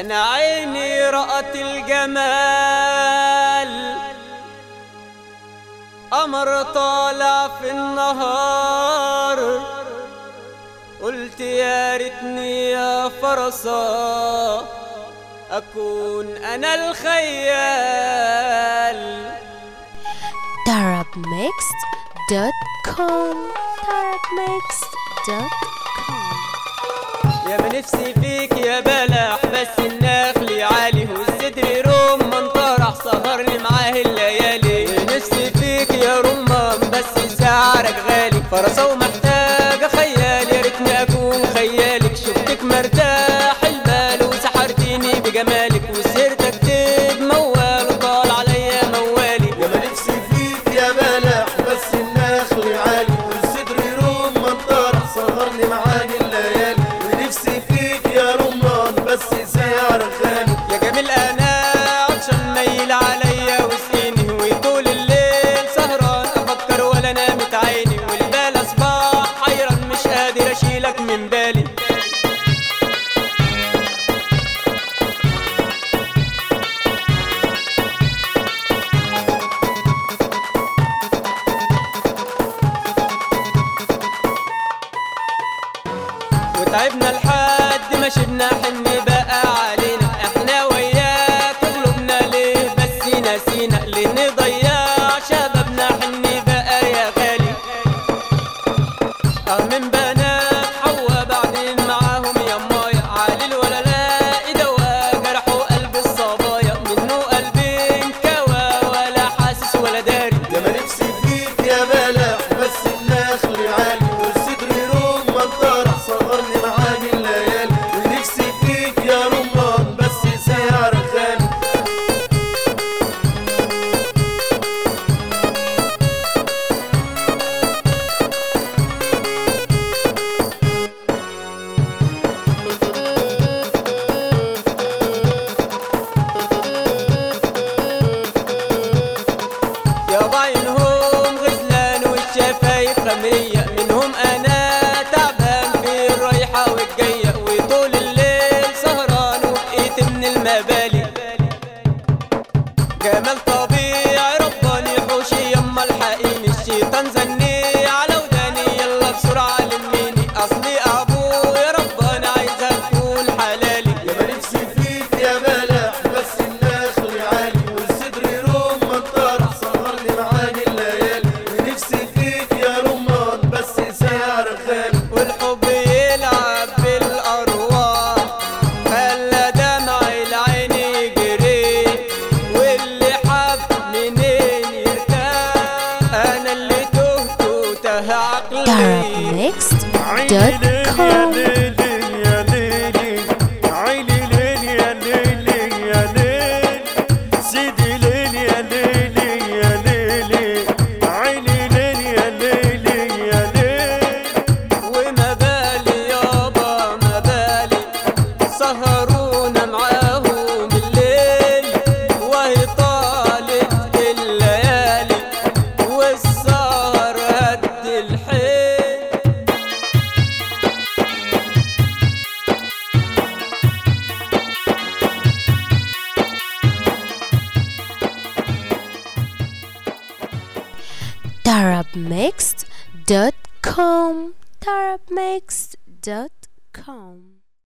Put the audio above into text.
أنا عيني رأت الجمال قمر طالع في النهار قلت يا ريتني يا فرصة أكون أنا الخيال darabmixed.com darabmixed.com يا ما نفسي فيك يا بلح بس النخل عالي والصدر رمان طرح سهرني معاه الليالي نفسي فيك يا رمان بس سعرك غالي فرصة ومحتاجة خيال يا ريتني أكون خيالك شفتك مرتاح البال وسحرتيني بجمالك وسيرتك تتموال وطال عليا موالي يا ما نفسي فيك يا بلح بس النخل عالي والصدر رمان طرح سهرني معاني الليالي ونفسي فيك يا رمان بس سعر غالي يا جميل انا عطشان ميل عليا وسقيني وطول الليل سهران افكر ولا نامت عيني والبال اصبح حيران مش قادر اشيلك من بالي وتعبنا لحد ما شبنا حن بقى علينا احنا وياك قلوبنا ليه بس نسينا ليه نضيع شبابنا حن بقى يا غالي اه من بنات حوا بعدين معاهم يا مايا علي ولا لاقي دوا جرحوا قلب الصبايا منه قلبين كوا ولا حاسس ولا داري يا ما نفسي فيك يا بلح بس النخل عالي والصدر رمان طرح سهرني معاني الليالي ونفسي فيك يا رمان بس سعر غالي يا بعينهم غزلان والشفايف خمرية منهم أنا تعبان في الرايحة والجاية وطول الليل سهران وبقيت من المبالي جمال طبيعي رباني حوشي يما الحقيني الشيطان زني على وداني يلا بسرعة لميني أصلي أبويا ربنا عايزها تكون حلالي يا ما نفسي فيك يا بلح بس النخل عالي والصدر رمان طرح سهرني معاني الليالي ونفسي فيك يا رمان بس سعر غالي والحب يلعب بالأرواح خلى دمع العين يجري واللي حب منين يرتاح أنا اللي تهت وتاه عقلي darabmixed.com وما بالي يابا ما بالي سهرونا معاهم الليل وهي طالت الليالي والسهر هد الحيل darabmixed.com darabmixed.com